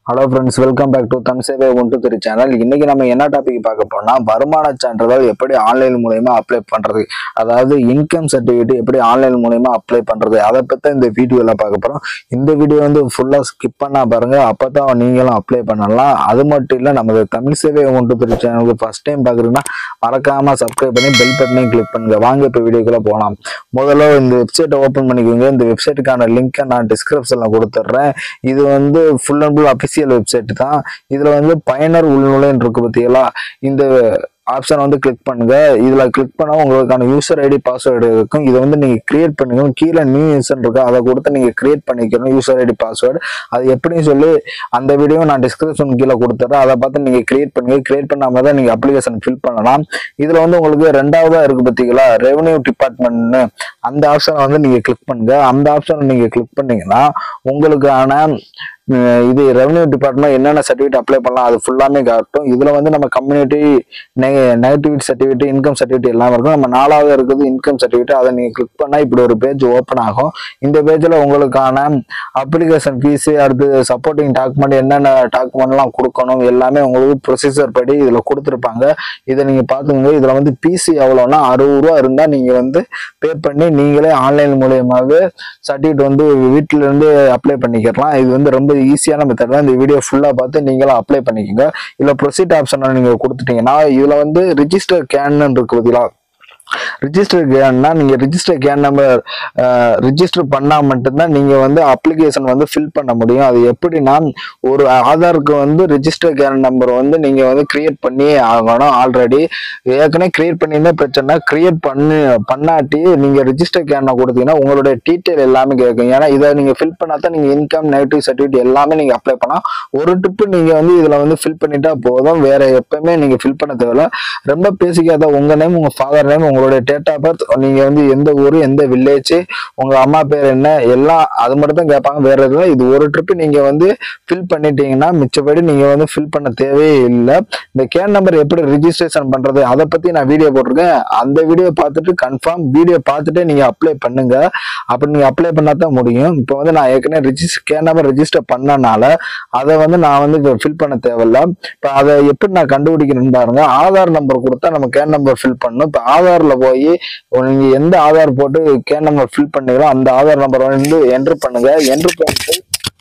hello friends welcome back to தம் சேவை ஒன்று திரு சேனல் இன்னைக்கு நம்ம என்ன டாபிக் பார்க்க போறோம்னா வருமான சான்றிதழ் எப்படி ஆன்லைன் மூலயமா அப்ளை பண்றது அதாவது இன்கம் சர்டிஃபிகேட் எப்படி ஆன்லைன் மூலயமா அப்ளை பண்றது அதை பத்தி இந்த வீடியோல பார்க்க போறோம் இந்த வீடியோ வந்து ஃபுல்லா ஸ்கிப் பண்ணா பாருங்க அப்பதான் நீங்களும் அப்ளை பண்ணலாம் அது மட்டும் இல்ல நமது தமிழ் சேவை ஒன்று திரு சேனலுக்கு ஃபர்ஸ்ட் டைம் பாக்குறீங்கன்னா மறக்காம சப்ஸ்கிரைப் பண்ணி பெல் பட்டனையும் கிளிக் பண்ணுங்க வாங்க இப்போ வீடியோக்குள்ள போகலாம் முதல்ல இந்த வெப்சைட்டை ஓப்பன் பண்ணிக்கோங்க இந்த வெப்சைட்டுக்கான லிங்கை நான் டிஸ்கிரிப்ஷன்ல கொடுத்துட்றேன் இது வந்து full and full official website தான் இதுல வந்து பயனர் உள்நுழைன்னு இருக்கு பார்த்தீங்களா இந்த ஆப்ஷன் வந்து கிளிக் பண்ணுங்க இதுல கிளிக் பண்ணா உங்களுக்கான யூசர் ஐடி பாஸ்வேர்டு இருக்கும் இதை வந்து நீங்க கிரியேட் பண்ணிக்கணும் கீழே நியூ யூசர் இருக்கு அதை கொடுத்து நீங்க கிரியேட் பண்ணிக்கணும் யூசர் ஐடி பாஸ்வேர்டு அது எப்படின்னு சொல்லி அந்த வீடியோ நான் டிஸ்கிரிப்ஷன் கீழே கொடுத்துறேன் அதை பார்த்து நீங்க கிரியேட் பண்ணுங்க கிரியேட் பண்ணாம தான் நீங்க அப்ளிகேஷன் ஃபில் பண்ணலாம் இதுல வந்து உங்களுக்கு ரெண்டாவதா இருக்கு பார்த்தீங்களா ரெவன்யூ டிபார்ட்மெண்ட்னு அந்த ஆப்ஷனை வந்து நீங்க கிளிக் பண்ணுங்க அந்த ஆப்ஷனை நீங்க கிளிக் பண்ணீங்கன்னா உங்களுக்கான அஹ், இது ரெவன்யூ டிபார்ட்மெண்ட் என்னென்ன சர்டிஃபிகேட் அப்ளை பண்ணலாம் அது ஃபுல்லாமே காட்டும் இதுல வந்து நம்ம community negativity certificate income certificate எல்லாம் இருக்கும் நம்ம நாலாவது இருக்குது இன்கம் சர்டிஃபிகேட் அதை நீங்க கிளிக் பண்ணா இப்படி ஒரு பேஜ் ஓப்பன் ஆகும் இந்த பேஜ்ல உங்களுக்கான அப்ளிகேஷன் ஃபீஸ் அடுத்து சப்போர்ட்டிங் டாக்குமெண்ட் என்னென்ன டாக்குமெண்ட்லாம் கொடுக்கணும் எல்லாமே உங்களுக்கு ப்ரொசீஜர் படி இதுல கொடுத்துருப்பாங்க இதை நீங்க பாத்துக்கோங்க இதுல வந்து பிசி எவ்வளோன்னா அறுபது ரூபா இருந்தா நீங்க வந்து பே பண்ணி நீங்களே ஆன்லைன் மூலியமாவே சர்டிஃபிகேட் வந்து வீட்டில இருந்து அப்ளை பண்ணிக்கலாம் இது வந்து ரொம்ப ஈஸியான மெத்தட் தான் இந்த வீடியோ ஃபுல்லா பார்த்து நீங்களும் அப்ளை பண்ணிக்கோங்க இதுல ப்ரொசீட் ஆப்ஷன் நீங்க கொடுத்துட்டீங்கன்னா இதுல வந்து ரிஜிஸ்டர் கேன்னு இருக்கு பார்த்தீங்களா ரிஜிஸ்டர் கேன்னா நீங்க ரிஜிஸ்டர் கேன் நம்பர் ரிஜிஸ்டர் பண்ணா மட்டும்தான் நீங்க வந்து அப்ளிகேஷன் வந்து ஃபில் பண்ண முடியும் அது எப்படின்னா ஒரு ஆதாருக்கு வந்து ரிஜிஸ்டர் கேன் நம்பர் வந்து நீங்க வந்து கிரியேட் பண்ணி ஆகணும் ஆல்ரெடி ஏற்கனவே கிரியேட் பண்ணியிருந்தா பிரச்சனை கிரியேட் பண்ணி பண்ணாட்டி நீங்க ரிஜிஸ்டர் கேனை கொடுத்தீங்கன்னா உங்களுடைய டீட்டெயில் எல்லாமே கேட்கும் ஏன்னா இதை நீங்க ஃபில் பண்ணாதான் நீங்க இன்கம் நெகட்டிவ் சர்டிஃபிகேட் எல்லாமே நீங்க அப்ளை பண்ணலாம் ஒரு ட்ரிப்பு நீங்க வந்து இதுல வந்து ஃபில் பண்ணிட்டா போதும் வேற எப்பவுமே நீங்க ஃபில் பண்ண தேவையில்ல ரொம்ப பேசிக்காத உங்க நேம் உங்க ஃபாதர் நேம் உங்களுடைய டேட் ஆஃப் பர்த் நீங்க வந்து எந்த ஊர் எந்த வில்லேஜ் உங்க அம்மா பேர் என்ன எல்லாம் அது மட்டும் தான் கேட்பாங்க வேற எதுவும் இது ஒரு ட்ரிப் நீங்க வந்து ஃபில் பண்ணிட்டீங்கன்னா மிச்சப்படி நீங்க வந்து ஃபில் பண்ண தேவையே இல்லை இந்த கேன் நம்பர் எப்படி ரிஜிஸ்ட்ரேஷன் பண்றது அதை பத்தி நான் வீடியோ போட்டிருக்கேன் அந்த வீடியோ பார்த்துட்டு கன்ஃபார்ம் வீடியோ பார்த்துட்டே நீங்க அப்ளை பண்ணுங்க அப்படி நீங்க அப்ளை பண்ணா தான் முடியும் இப்போ வந்து நான் ஏற்கனவே ரிஜிஸ்டர் கேன் நம்பர் ரிஜிஸ்டர் பண்ணனால அதை வந்து நான் வந்து ஃபில் பண்ண தேவையில்ல இப்போ அதை எப்படி நான் கண்டுபிடிக்கணும்னு பாருங்க ஆதார் நம்பர் கொடுத்தா நம்ம கேன் நம்பர் ஃபில் பண்ணணும் இப்போ ஆதார்ல போய் நீங்க எந்த ஆதார் போட்டு கேன் நம்பர் ஃபில் பண்ணீங்களோ அந்த ஆதார் நம்பர் வந்து என்ட்ரு பண்ணுங்க என்ட்ரு பண்ணிட்டு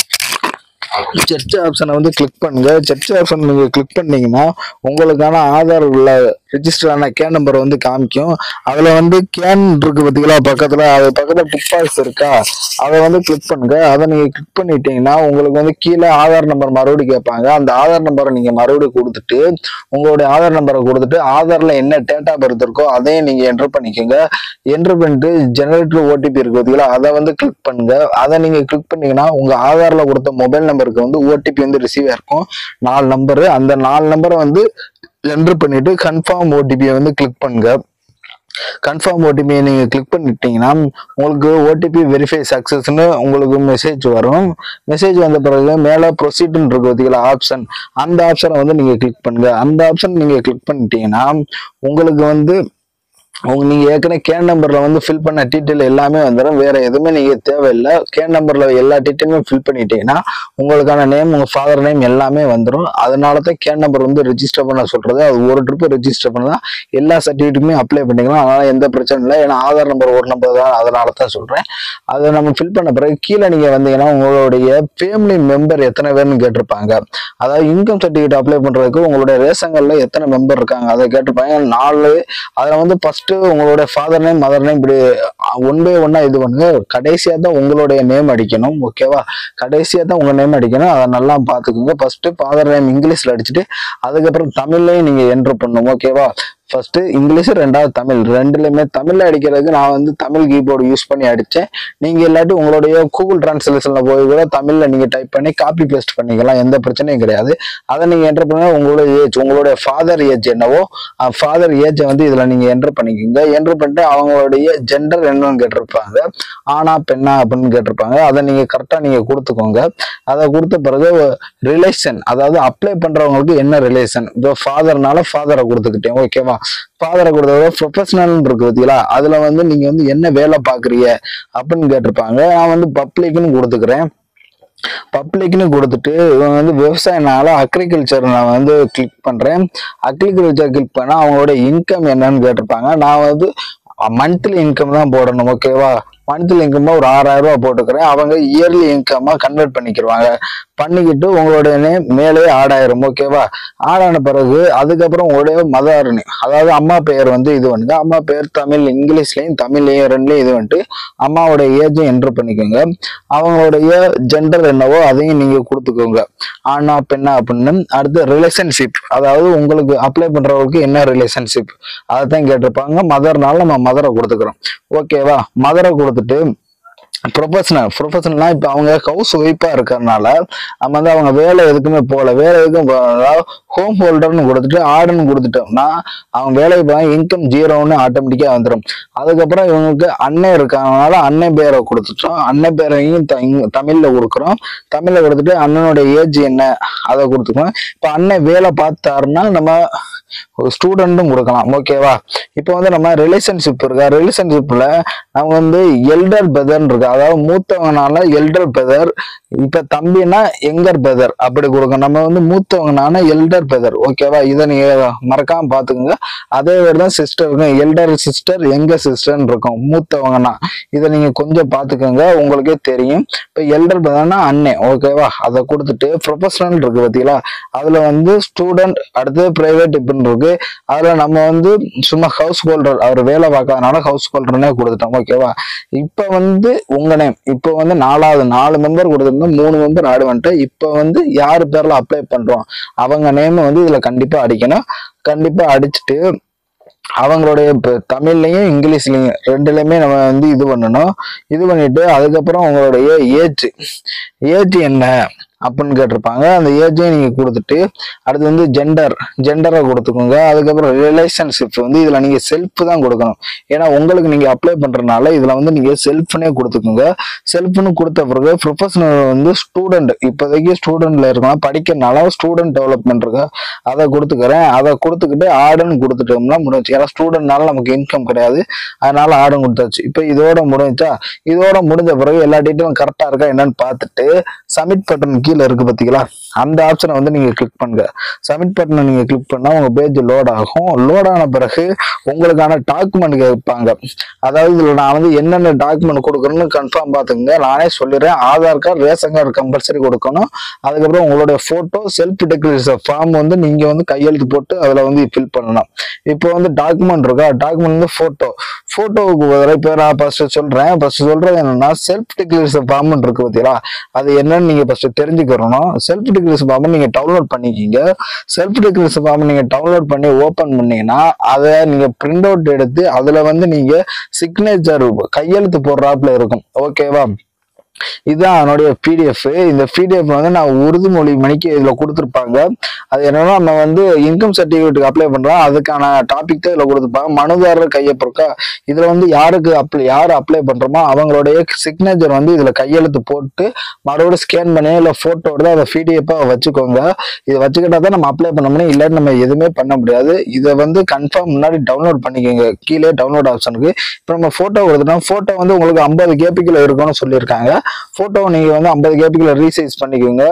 செர்ச் ஆப்ஷனை வந்து கிளிக் பண்ணுங்க செர்ச் ஆப்ஷன் நீங்க கிளிக் பண்ணீங்கன்னா உங்களுக்கான ஆதார் உள்ள ரிஜிஸ்டர் ஆன கேன் நம்பர் வந்து காமிக்கும் அதுல வந்து கேன் இருக்கு பாத்தீங்களா பக்கத்துல அது பக்கத்துல டிக் பாக்ஸ் இருக்கா அதை வந்து கிளிக் பண்ணுங்க அதை நீங்க கிளிக் பண்ணிட்டீங்கன்னா உங்களுக்கு வந்து கீழே ஆதார் நம்பர் மறுபடியும் கேட்பாங்க அந்த ஆதார் நம்பரை நீங்க மறுபடியும் கொடுத்துட்டு உங்களுடைய ஆதார் நம்பரை கொடுத்துட்டு ஆதார்ல என்ன டேட்டா பர்த் இருக்கோ அதையும் நீங்க என்டர் பண்ணிக்கோங்க என்டர் பண்ணிட்டு ஜெனரேட்டர் ஓடிபி இருக்கு பாத்தீங்களா அதை வந்து கிளிக் பண்ணுங்க அதை நீங்க கிளிக் பண்ணீங்கன்னா உங்க ஆதார்ல கொடுத்த மொபைல் நம்பருக்கு வந்து ஓடிபி வந்து ரிசீவ் ஆயிருக்கும் நாலு நம்பரு அந்த நாலு நம்பரை வந்து என்டர் பண்ணிட்டு கன்ஃபார்ம் ஓடிபியை வந்து கிளிக் பண்ணுங்க கன்ஃபார்ம் ஓடிபியை நீங்க கிளிக் பண்ணிட்டீங்கன்னா உங்களுக்கு ஓடிபி வெரிஃபை சக்சஸ்னு உங்களுக்கு மெசேஜ் வரும் மெசேஜ் வந்த பிறகு மேல ப்ரொசீட்னு இருக்கு பார்த்தீங்களா ஆப்ஷன் அந்த ஆப்ஷனை வந்து நீங்க கிளிக் பண்ணுங்க அந்த ஆப்ஷன் நீங்க கிளிக் பண்ணிட்டீங்கன்னா உங்களுக்கு வந்து உங்க நீங்க ஏற்கனவே கேன் நம்பர்ல வந்து ஃபில் பண்ண டீட்டெயில் எல்லாமே வந்துடும் வேற எதுவுமே நீங்க தேவையில்லை கேன் நம்பர்ல எல்லா டீட்டெயிலுமே ஃபில் பண்ணிட்டீங்கன்னா உங்களுக்கான நேம் உங்க ஃபாதர் நேம் எல்லாமே வந்துடும் அதனால தான் கேன் நம்பர் வந்து ரெஜிஸ்டர் பண்ண சொல்றது அது ஒரு ட்ரிப் ரெஜிஸ்டர் பண்ணா எல்லா சர்டிஃபிகேட்டுமே அப்ளை பண்ணிக்கலாம் அதனால எந்த பிரச்சனை இல்லை ஏன்னா ஆதார் நம்பர் ஒரு நம்பர் தான் அதனால தான் சொல்றேன் அதை நம்ம ஃபில் பண்ண பிறகு கீழே நீங்க வந்தீங்கன்னா உங்களுடைய ஃபேமிலி மெம்பர் எத்தனை பேர்னு கேட்டிருப்பாங்க அதாவது இன்கம் சர்டிஃபிகேட் அப்ளை பண்றதுக்கு உங்களுடைய ரேஷன்கள்ல எத்தனை மெம்பர் இருக்காங்க அதை கேட்டிருப்பாங்க நாலு அதில் வந்து ஃபர்ஸ்ட் உங்களுடைய ஃபாதர் நேம் மதர் நேம் இப்படி ஒன் பை ஒன்னா இது பண்ணுங்க கடைசியா தான் உங்களுடைய நேம் அடிக்கணும் ஓகேவா கடைசியா தான் உங்க நேம் அடிக்கணும் அதை நல்லா பார்த்துக்குங்க ஃபர்ஸ்ட் ஃபாதர் நேம் இங்கிலீஷ்ல அடிச்சுட்டு அதுக்கப்புறம் தமிழ்லையும் நீங்க என்ட்ரு பண்ணணும் ஓகேவா ஃபர்ஸ்ட் இங்கிலீஷ் ரெண்டாவது தமிழ் ரெண்டுலையுமே தமிழ்ல அடிக்கிறதுக்கு நான் வந்து தமிழ் கீபோர்டு யூஸ் பண்ணி அடிச்சேன் நீங்க இல்லாட்டி உங்களுடைய கூகுள் டிரான்ஸ்லேஷன்ல போய் கூட தமிழ்ல நீங்க டைப் பண்ணி காப்பி பேஸ்ட் பண்ணிக்கலாம் எந்த பிரச்சனையும் கிடையாது அதை நீங்க என்டர் பண்ணுங்க உங்களுடைய ஏஜ் உங்களுடைய ஃபாதர் ஏஜ் என்னவோ ஃபாதர் ஏஜை வந்து இதுல நீங்க என்டர் பண்ணிக்கோங்க என்டர் பண்ணிட்டு அவங்களுடைய ஜெண்டர் என்னன்னு கேட்டிருப்பாங்க ஆனா பெண்ணா அப்படின்னு கேட்டிருப்பாங்க அதை நீங்க கரெக்டா நீங்க கொடுத்துக்கோங்க அதை கொடுத்த பிறகு ரிலேஷன் அதாவது அப்ளை பண்றவங்களுக்கு என்ன ரிலேஷன் இப்போ ஃபாதர்னால ஃபாதரை கொடுத்துக்கிட்டேன் ஓகேவா ஃபாதரை கொடுத்தது ப்ரொஃபஷனல் இருக்கு பார்த்தீங்களா அதுல வந்து நீங்க வந்து என்ன வேலை பாக்குறீங்க அப்படின்னு கேட்டிருப்பாங்க நான் வந்து பப்ளிக்னு கொடுத்துக்கிறேன் பப்ளிக்னு கொடுத்துட்டு இவங்க வந்து விவசாயனால அக்ரிகல்ச்சர் நான் வந்து கிளிக் பண்றேன் அக்ரிகல்ச்சர் கிளிக் பண்ணா அவங்களோட இன்கம் என்னன்னு கேட்டிருப்பாங்க நான் வந்து மந்த்லி இன்கம் தான் போடணும் ஓகேவா மந்த்லி இன்கமா ஒரு ஆறாயிரம் ரூபாய் போட்டுக்கிறேன் அவங்க இயர்லி இன்கமா கன்வெர்ட் பண்ணிக்கிடுவாங்க பண்ணிக்கிட்டு உங்களுடைய name மேலே ஆடாயிரம் ஓகேவா ஆடான பிறகு அதுக்கப்புறம் உங்களுடைய மதாரணி அதாவது அம்மா பெயர் வந்து இது பண்ணுங்க அம்மா பெயர் தமிழ் இங்கிலீஷ்லயும் தமிழ்லயும் ரெண்டுலயும் இது வந்துட்டு அம்மாவோட ஏஜும் என்டர் பண்ணிக்கோங்க அவங்களுடைய ஜெண்டர் என்னவோ அதையும் நீங்க கொடுத்துக்கோங்க ஆனா பெண்ணா அப்படின்னு அடுத்து ரிலேஷன்ஷிப் அதாவது உங்களுக்கு அப்ளை பண்றவங்களுக்கு என்ன ரிலேஷன்ஷிப் அதை தான் கேட்டிருப்பாங்க மதர்னால நம்ம மதரை கொடுத்துக்கிறோம் ஓகேவா மதரை கொடுத்துட்டு ப்ரொஃபஷனல் ப்ரொஃபஷனல்னா இப்போ அவங்க ஹவுஸ் ஒய்ஃபாக இருக்கிறதுனால நம்ம வந்து அவங்க வேலை எதுக்குமே போகல வேலை எதுக்கும் போகல ஹோம் ஹோல்டர்னு கொடுத்துட்டு ஆர்டர்னு கொடுத்துட்டோம்னா அவங்க வேலைக்கு போனால் இன்கம் ஜீரோன்னு ஆட்டோமேட்டிக்காக வந்துடும் அதுக்கப்புறம் இவங்களுக்கு அண்ணன் இருக்காங்கனால அண்ணன் பேரை கொடுத்துட்டோம் அண்ணன் பேரையும் த- இங்க தமிழ்ல கொடுக்குறோம் தமிழ்ல கொடுத்துட்டு அண்ணனோட ஏஜ் என்ன அதை கொடுத்துக்கணும் இப்போ அண்ணன் வேலை பார்த்தாருன்னா நம்ம ஒரு ஸ்டூடெண்ட்டும் கொடுக்கலாம் ஓகேவா இப்போ வந்து நம்ம ரிலேஷன்ஷிப் இருக்கா ரிலேஷன்ஷிப்ல நம்ம வந்து எல்டர் பிரதர்னு இருக்கு அதாவது மூத்தவங்கனால எல்டர் பிரதர் இப்ப தம்பினா எங்கர் பிரதர் அப்படி கொடுக்கணும் நம்ம வந்து மூத்தவங்கனால எல்டர் பிரதர் ஓகேவா இதை நீங்க மறக்காம பாத்துக்கோங்க அதே மாதிரி தான் சிஸ்டர் இருக்கும் எல்டர் சிஸ்டர் எங்க சிஸ்டர்னு இருக்கும் மூத்தவங்கன்னா இதை நீங்க கொஞ்சம் பாத்துக்கோங்க உங்களுக்கே தெரியும் இப்ப எல்டர் பிரதர்னா அண்ணன் ஓகேவா அதை கொடுத்துட்டு ப்ரொஃபஷனல் இருக்கு பாத்தீங்களா அதுல வந்து ஸ்டூடெண்ட் அடுத்து பிரைவேட் இப்படின்னு இருக்கு அதுல நம்ம வந்து சும்மா ஹவுஸ் ஹோல்டர் அவர் வேலை பார்க்காதனால ஹவுஸ் ஹோல்டர்னே கொடுத்துட்டோம் ஓகேவா இப்ப வந்து உங்க நேம் இப்போ வந்து நாலாவது நாலு மெம்பர் கொடுத்துருந்தோம் மூணு மெம்பர் ஆடு வந்துட்டு இப்போ வந்து யார் பேர்ல அப்ளை பண்றோம் அவங்க நேம் வந்து இதுல கண்டிப்பா அடிக்கணும் கண்டிப்பா அடிச்சுட்டு அவங்களுடைய இப்ப தமிழ்லயும் இங்கிலீஷ்லயும் ரெண்டுலயுமே நம்ம வந்து இது பண்ணணும் இது பண்ணிட்டு அதுக்கப்புறம் உங்களுடைய ஏஜ் ஏஜ் என்ன அப்படின்னு கேட்டிருப்பாங்க அந்த ஏஜையும் நீங்க கொடுத்துட்டு அடுத்து வந்து ஜெண்டர் ஜெண்டரை கொடுத்துக்கோங்க அதுக்கப்புறம் ரிலேஷன்ஷிப் வந்து இதுல நீங்க செல்ஃப் தான் கொடுக்கணும் ஏன்னா உங்களுக்கு நீங்க அப்ளை பண்றதுனால இதுல வந்து நீங்க செல்ஃப்னே கொடுத்துக்கோங்க செல்ஃப்னு கொடுத்த பிறகு ப்ரொஃபஷனல் வந்து ஸ்டூடெண்ட் இப்போதைக்கு ஸ்டூடெண்ட்ல இருக்கலாம் படிக்கிறனால ஸ்டூடெண்ட் டெவலப்மெண்ட் இருக்கு அதை கொடுத்துக்கிறேன் அதை கொடுத்துக்கிட்டு ஆடுன்னு கொடுத்துட்டோம்னா முடிஞ்சு ஏன்னா ஸ்டூடெண்ட்னால நமக்கு இன்கம் கிடையாது அதனால ஆடும் கொடுத்தாச்சு இப்போ இதோட முடிஞ்சா இதோட முடிஞ்ச பிறகு எல்லா டீட்டெயிலும் கரெக்டா இருக்கா என்னன்னு பார்த்துட்டு சப்மிட் பட்டன் கீழே இருக்கு பாத்தீங்களா அந்த ஆப்ஷனை வந்து நீங்க கிளிக் பண்ணுங்க சப்மிட் பட்டனை நீங்க கிளிக் பண்ணா உங்க பேஜ் லோட் ஆகும் லோட் ஆன பிறகு உங்களுக்கான டாக்குமெண்ட் கேட்பாங்க அதாவது இதுல நான் வந்து என்னென்ன டாக்குமெண்ட் கொடுக்கணும்னு கன்ஃபார்ம் பார்த்துக்கங்க நானே சொல்லிடுறேன் Aadhaar card ration card compulsory கொடுக்கணும் அதுக்கப்புறம் உங்களுடைய போட்டோ செல்ஃப் டெக்ரேஷன் ஃபார்ம் வந்து நீங்க வந்து கையெழுத்து போட்டு அதுல வந்து ஃபில் பண்ணணும் இப்போ வந்து டாக்குமெண்ட் இருக்கா டாக்குமெண்ட் வந்து போட்டோ போட்டோவுக்கு பதிலாக இப்போ நான் ஃபர்ஸ்ட் சொல்றேன் ஃபர்ஸ்ட் சொல்றது என்னன்னா செல்ஃப் டிக்ளரேஷன் ஃபார்ம் இருக்கு பார்த்தீங்களா அது என்னன்னு நீங்க ஃபர்ஸ்ட் தெரிஞ்சுக்கிறணும் செல்ஃப் டிக்ளரேஷன் ஃபார்ம் நீங்க டவுன்லோட் பண்ணிக்கிங்க செல்ஃப் டிக்ளரேஷன் ஃபார்ம் நீங்க டவுன்லோட் பண்ணி ஓபன் பண்ணீங்கன்னா அதை நீங்க பிரிண்ட் அவுட் எடுத்து அதுல வந்து நீங்க சிக்னேச்சர் கையெழுத்து போடுறாப்புல இருக்கும் ஓகேவா இதுதான் அதனுடைய பிடிஎஃப் இந்த பிடிஎஃப் வந்து நான் உறுதிமொழி மணிக்கு இதுல கொடுத்துருப்பாங்க அது என்னன்னா நம்ம வந்து இன்கம் சர்டிஃபிகேட்டுக்கு அப்ளை பண்றோம் அதுக்கான டாபிக் தான் இதுல கொடுத்துருப்பாங்க மனுதாரர் கையொப்பருக்கா இதுல வந்து யாருக்கு அப்ளை யார் அப்ளை பண்றோமோ அவங்களுடைய சிக்னேச்சர் வந்து இதுல கையெழுத்து போட்டு மறுபடியும் ஸ்கேன் பண்ணி இல்ல போட்டோ எடுத்து அதை பிடிஎஃபா வச்சுக்கோங்க இதை வச்சுக்கிட்டா தான் நம்ம அப்ளை பண்ண முடியும் இல்லாட்டி நம்ம எதுவுமே பண்ண முடியாது இதை வந்து கன்ஃபார்ம் முன்னாடி டவுன்லோட் பண்ணிக்கோங்க கீழே டவுன்லோட் ஆப்ஷனுக்கு இப்போ நம்ம போட்டோ கொடுத்துட்டோம் போட்டோ வந்து உங்களுக்கு ஐம்பது கேபிக்குள்ள இருக்கும்னு சொல்லியிருக்காங்க போட்டோ நீங்க வந்து ஐம்பது கேபிக்குள்ள ரீசைஸ் பண்ணிக்கோங்க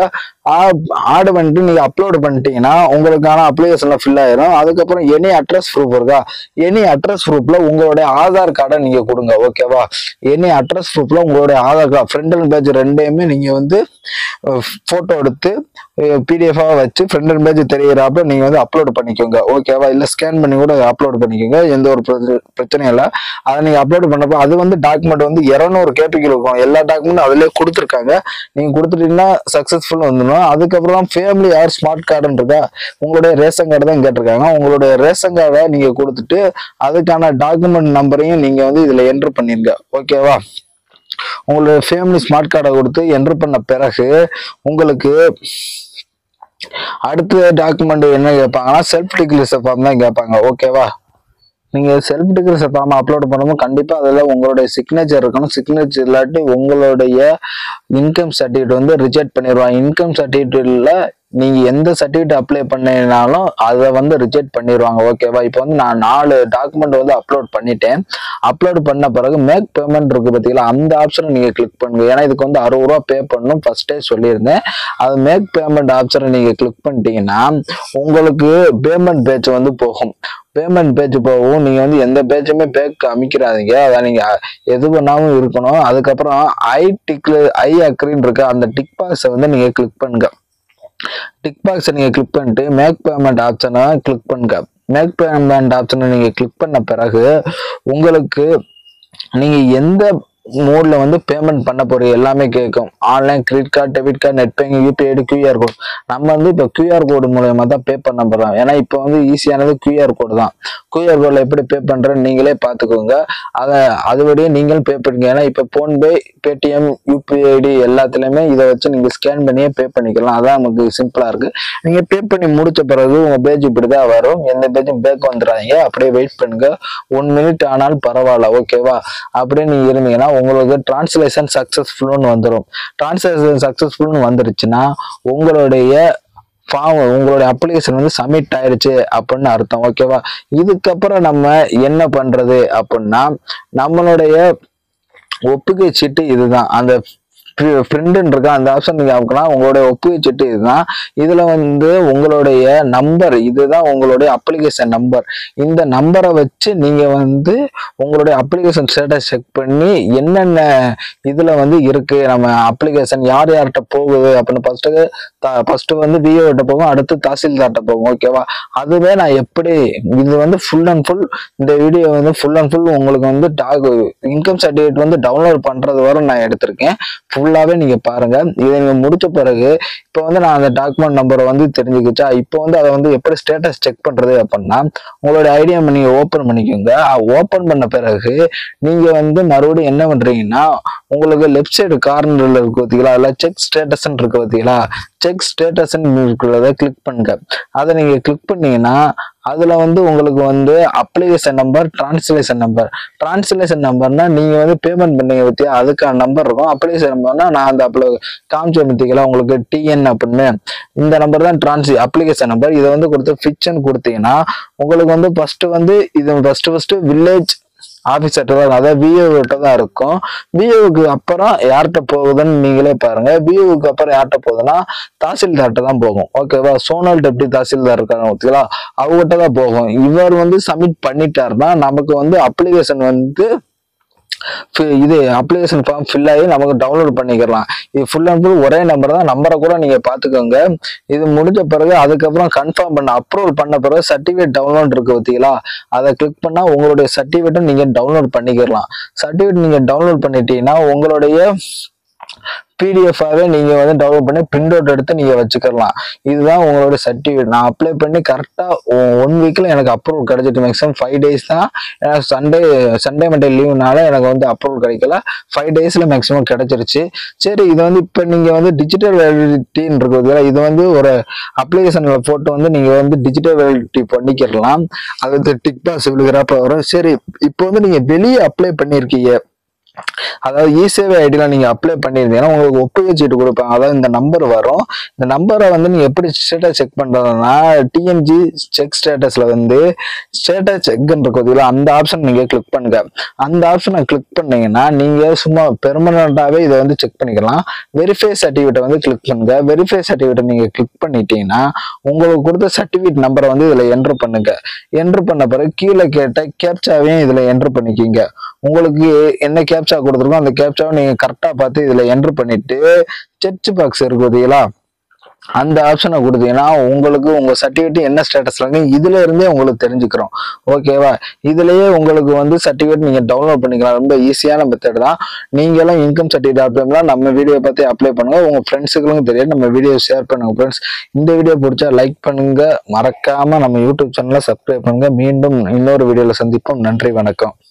ஆடு பண்ணிட்டு நீங்க அப்லோட் பண்ணிட்டீங்கன்னா உங்களுக்கான அப்ளிகேஷன்ல ஃபில் ஆயிரும் அதுக்கப்புறம் எனி அட்ரஸ் ப்ரூஃப் இருக்கா எனி அட்ரஸ் ப்ரூஃப்ல உங்களுடைய ஆதார் கார்டை நீங்க கொடுங்க ஓகேவா எனி அட்ரஸ் ப்ரூஃப்ல உங்களுடைய Aadhaar card front and page ரெண்டையுமே நீங்க வந்து போட்டோ எடுத்து பிடிஎஃபா வச்சு ஃப்ரண்ட் அண்ட் பேஜ் தெரியறாப்புல நீங்க வந்து அப்லோட் பண்ணிக்கோங்க ஓகேவா இல்ல ஸ்கேன் பண்ணி கூட அப்லோட் பண்ணிக்கோங்க எந்த ஒரு பிரச்ச- பிரச்சனையும் இல்லை அதை நீங்க அப்லோட் பண்ணப்போ அது வந்து டாக்குமெண்ட் வந்து இருநூறு கேபிக்கு இருக்கும் எல்லா டாக்குமெண்ட் அதுலயே கொடுத்துருக்காங்க நீங்க கொடுத்துட்டீங்கன்னா சக்சஸ்ஃபுல் வந்துடும் அதுக்கப்புறம் ஃபேமிலி யார் ஸ்மார்ட் கார்டுன்னு இருக்கா உங்களுடைய ரேஷன் கார்டு தான் கேட்டிருக்காங்க உங்களுடைய ரேஷன் கார்டை நீங்க கொடுத்துட்டு அதுக்கான டாக்குமெண்ட் நம்பரையும் நீங்க வந்து இதுல என்ட்ரு பண்ணிருங்க ஓகேவா உங்களுடைய ஃபேமிலி ஸ்மார்ட் கார்டை கொடுத்து என்ட்ரு பண்ண பிறகு உங்களுக்கு அடுத்த டாக்குமெண்ட் என்ன கேட்பாங்கன்னா செல்ஃப் டிக்ளேஷன் ஃபார்ம் தான் கேட்பாங்க ஓகேவா நீங்க செல்ஃப் டிக்ளேஷன் ஃபார்ம் அப்லோட் பண்ணும்போது கண்டிப்பா அதுல உங்களுடைய சிக்னேச்சர் இருக்கணும் சிக்னேச்சர் இல்லாட்டி உங்களுடைய இன்கம் சர்டிஃபிகேட் வந்து ரிஜெக்ட் பண்ணிடுவாங்க இன்கம் சர்டிஃபிகேட்ல நீங்க எந்த சர்டிஃபிகேட் அப்ளை பண்ணினாலும் அதை வந்து ரிஜெக்ட் பண்ணிடுவாங்க ஓகேவா இப்போ வந்து நான் நாலு டாக்குமெண்ட் வந்து அப்லோட் பண்ணிட்டேன் அப்லோட் பண்ண பிறகு மேக் பேமெண்ட் இருக்கு பார்த்தீங்களா அந்த ஆப்ஷனை நீங்க கிளிக் பண்ணுங்க ஏன்னா இதுக்கு வந்து அறுபது ரூபா பே பண்ணணும் ஃபர்ஸ்டே சொல்லியிருந்தேன் அது மேக் பேமெண்ட் ஆப்ஷனை நீங்க கிளிக் பண்ணிட்டீங்கன்னா உங்களுக்கு பேமெண்ட் பேஜ் வந்து போகும் பேமெண்ட் பேஜ் போகவும் நீங்க வந்து எந்த பேஜுமே பேக் அமைக்கிறாதீங்க அதான் நீங்க எது பண்ணாமல் இருக்கணும் அதுக்கப்புறம் ஐ டிக்ல ஐ அக்ரின்னு இருக்கு அந்த டிக் பாக்ஸை வந்து நீங்க கிளிக் பண்ணுங்க டிக் பாக்ஸை நீங்க கிளிக் பண்ணிட்டு மேக் பேமெண்ட் ஆப்ஷனை கிளிக் பண்ணுங்க மேக் பேமெண்ட் ஆப்ஷனை நீங்க கிளிக் பண்ண பிறகு உங்களுக்கு நீங்க எந்த மோட்ல வந்து பேமெண்ட் பண்ண போறீங்க எல்லாமே கேட்கும் online credit card debit card net banking UPI QR code நம்ம வந்து இப்போ கியூஆர் கோடு மூலயமா தான் பே பண்ண போறோம் ஏன்னா இப்போ வந்து ஈஸியானது கியூஆர் கோடு தான் கியூஆர் கோட்ல எப்படி பே பண்றேன்னு நீங்களே பார்த்துக்கோங்க அதை அதுபடியே நீங்களும் பே பண்ணுங்க ஏன்னா இப்போ ஃபோன்பே பேடிஎம் யூபிஐடி எல்லாத்துலயுமே இதை வச்சு நீங்க ஸ்கேன் பண்ணியே பே பண்ணிக்கலாம் அதான் நமக்கு சிம்பிளா இருக்கு நீங்க பே பண்ணி முடிச்ச பிறகு உங்க பேஜ் இப்படிதான் வரும் எந்த பேஜும் பேக் வந்துடாதீங்க அப்படியே வெயிட் பண்ணுங்க ஒன் மினிட் ஆனாலும் பரவாயில்ல ஓகேவா அப்படியே நீங்க இருந்தீங்கன்னா உங்களுக்கு டிரான்ஸ்லேஷன் சக்சஸ்ஃபுல்னு வந்துடும் டிரான்ஸ்லேஷன் சக்சஸ்ஃபுல்னு வந்துருச்சுன்னா உங்களுடைய ஃபார்ம் உங்களுடைய அப்ளிகேஷன் வந்து சப்மிட் ஆயிடுச்சு அப்படின்னு அர்த்தம் ஓகேவா இதுக்கப்புறம் நம்ம என்ன பண்றது அப்படின்னா நம்மளுடைய ஒப்புகை சீட்டு இதுதான் அந்த ஃப்ரெண்டுன்னு இருக்கா அந்த ஆப்ஷன் நீங்க அமைக்கலாம் உங்களுடைய ஒப்புகை சீட்டு இதுதான் இதுல வந்து உங்களுடைய நம்பர் இதுதான் உங்களுடைய அப்ளிகேஷன் நம்பர் இந்த நம்பரை வச்சு நீங்க வந்து உங்களுடைய அப்ளிகேஷன் ஸ்டேட்டஸ் செக் பண்ணி என்னென்ன இதுல வந்து இருக்கு நம்ம அப்ளிகேஷன் யார் யார்கிட்ட போகுது அப்படின்னு ஃபர்ஸ்ட்டு ஃபர்ஸ்ட் வந்து பிஓ கிட்ட போகும் அடுத்து தாசில்தார்கிட்ட போகும் ஓகேவா அதுவே நான் எப்படி இது வந்து ஃபுல் அண்ட் ஃபுல் இந்த வீடியோ வந்து ஃபுல் அண்ட் ஃபுல் உங்களுக்கு வந்து டாக் இன்கம் சர்டிஃபிகேட் வந்து டவுன்லோட் பண்றது வரை நான் எடுத்திருக்கேன் ஃபுல்லாவே நீங்க பாருங்க இதை நீங்க முடிச்ச பிறகு இப்போ வந்து நான் அந்த டாக்குமெண்ட் நம்பரை வந்து தெரிஞ்சுக்கிச்சா இப்போ வந்து அதை வந்து எப்படி ஸ்டேட்டஸ் செக் பண்றது அப்படின்னா உங்களோட ஐடியா நீங்க ஓப்பன் பண்ணிக்கோங்க ஓப்பன் பண்ண பிறகு நீங்க வந்து மறுபடியும் என்ன பண்றீங்கன்னா உங்களுக்கு லெஃப்ட் சைடு கார்னர்ல இருக்கு பார்த்தீங்களா அதில் செக் ஸ்டேட்டஸ் இருக்கு பார்த்தீங்களா செக் ஸ்டேட்டஸ் இருக்கிறத கிளிக் பண்ணுங்க அதை நீங்க கிளிக் பண்ணீங்கன்னா அதுல வந்து உங்களுக்கு வந்து application number translation number translation நம்பர்னா நீங்க வந்து பேமெண்ட் பண்ணீங்க பத்தியா அதுக்கான நம்பர் இருக்கும் அப்ளிகேஷன் நம்பர்னா நான் அந்த அப்ளோ காமிச்ச பத்திங்களா உங்களுக்கு டிஎன் அப்படின்னு இந்த நம்பர் தான் டிரான்ஸ் அப்ளிகேஷன் நம்பர் இதை வந்து கொடுத்து ஃபிக்ஷன் கொடுத்தீங்கன்னா உங்களுக்கு வந்து ஃபர்ஸ்ட் வந்து இது ஃபர்ஸ்ட் ஃபர்ஸ்ட் வில்லேஜ் ஆஃபீஸர்கிட்ட தான் அதாவது விஓ கிட்ட தான் இருக்கும் விஓவுக்கு அப்புறம் யார்கிட்ட போகுதுன்னு நீங்களே பாருங்க விஓவுக்கு அப்புறம் யார்கிட்ட போகுதுன்னா தாசில்தார்கிட்ட தான் போகும் ஓகேவா சோனல் டெப்டி தாசில்தார் இருக்காங்க பார்த்தீங்களா அவங்ககிட்ட தான் போகும் இவர் வந்து சப்மிட் பண்ணிட்டாருன்னா நமக்கு வந்து அப்ளிகேஷன் வந்து fi- இது அப்ளிகேஷன் ஃபார்ம் ஃபில் ஆகி நமக்கு டவுன்லோட் பண்ணிக்கலாம் இது ஃபுல் அண்ட் ஃபுல் ஒரே நம்பர் தான் நம்பரை கூட நீங்க பாத்துக்கோங்க இது முடிஞ்ச பிறகு அதுக்கப்புறம் கன்ஃபார்ம் பண்ண அப்ரூவல் பண்ண பிறகு சர்டிஃபிகேட் டவுன்லோட் இருக்கு பார்த்தீங்களா அதை கிளிக் பண்ணா உங்களுடைய சர்டிஃபிகேட்டை நீங்க டவுன்லோட் பண்ணிக்கலாம் சர்டிஃபிகேட் நீங்க டவுன்லோட் பண்ணிட்டீங்கன்னா உங்களுடைய பிடிஎஃபாவே நீங்க வந்து டவுன்லோட் பண்ணி பிரிண்ட் அவுட் எடுத்து நீங்க வச்சுக்கலாம் இதுதான் உங்களோட சர்டிஃபிகேட் நான் அப்ளை பண்ணி கரெக்டா ஒன் வீக்ல எனக்கு அப்ரூவல் கிடைச்சிட்டு மேக்ஸிமம் ஃபைவ் டேஸ் தான் எனக்கு சண்டே சண்டே மண்டே லீவுனால எனக்கு வந்து அப்ரூவல் கிடைக்கல ஃபைவ் டேஸ்ல மேக்ஸிமம் கிடைச்சிருச்சு சரி இது வந்து இப்போ நீங்க வந்து டிஜிட்டல் வேலிடிட்டின்னு இருக்குது இது வந்து ஒரு அப்ளிகேஷன்ல போட்டு வந்து நீங்க வந்து டிஜிட்டல் வேலிடிட்டி பண்ணிக்கிறலாம் அது வந்து டிக் பாஸ் விழுகிறப்ப வரும் சரி இப்போ வந்து நீங்க வெளியே அப்ளை பண்ணியிருக்கீங்க அதாவது இசேவை ஐடியில நீங்க அப்ளை பண்ணியிருந்தீங்கன்னா உங்களுக்கு ஒப்புகை சீட்டு கொடுப்பாங்க அதாவது இந்த நம்பர் வரும் இந்த நம்பரை வந்து நீங்க எப்படி ஸ்டேட்டஸ் செக் பண்றதுன்னா டிஎன்ஜி செக் ஸ்டேட்டஸ்ல வந்து ஸ்டேட்டஸ் செக் இருக்கிறதுல அந்த ஆப்ஷன் நீங்க கிளிக் பண்ணுங்க அந்த ஆப்ஷனை கிளிக் பண்ணீங்கன்னா நீங்க சும்மா பெர்மனண்டாவே இதை வந்து செக் பண்ணிக்கலாம் வெரிஃபை சர்டிஃபிகேட்டை வந்து கிளிக் பண்ணுங்க வெரிஃபை சர்டிஃபிகேட்டை நீங்க கிளிக் பண்ணிட்டீங்கன்னா உங்களுக்கு கொடுத்த சர்டிஃபிகேட் நம்பரை வந்து இதுல என்ட்ரு பண்ணுங்க என்ட்ரு பண்ண பிறகு கீழே கேட்ட கேப்சாவையும் இதுல என்ட்ரு பண்ணிக்கிங்க உங்களுக்கு என்ன கேப்சா கொடுத்துருக்கோம் அந்த கேப்சாவை நீங்க கரெக்டா பார்த்து இதுல என்ட்ரு பண்ணிட்டு செக் பாக்ஸ் இருக்கு பார்த்தீங்களா அந்த ஆப்ஷனை கொடுத்தீங்கன்னா உங்களுக்கு உங்க சர்டிஃபிகேட் என்ன ஸ்டேட்டஸ்ல இருக்கு இதுல இருந்தே உங்களுக்கு தெரிஞ்சுக்கிறோம் ஓகேவா இதுலயே உங்களுக்கு வந்து சர்டிஃபிகேட் நீங்க டவுன்லோட் பண்ணிக்கலாம் ரொம்ப ஈஸியான மெத்தட் தான் நீங்களும் இன்கம் சர்டிஃபிகேட் அப்ளை நம்ம வீடியோ பார்த்து அப்ளை பண்ணுங்க உங்க ஃப்ரெண்ட்ஸுகளும் தெரியும் நம்ம வீடியோ ஷேர் பண்ணுங்க ஃப்ரெண்ட்ஸ் இந்த வீடியோ பிடிச்சா லைக் பண்ணுங்க மறக்காம நம்ம யூடியூப் சேனலை சப்ஸ்கிரைப் பண்ணுங்க மீண்டும் இன்னொரு வீடியோல சந்திப்போம் நன்றி வணக்கம்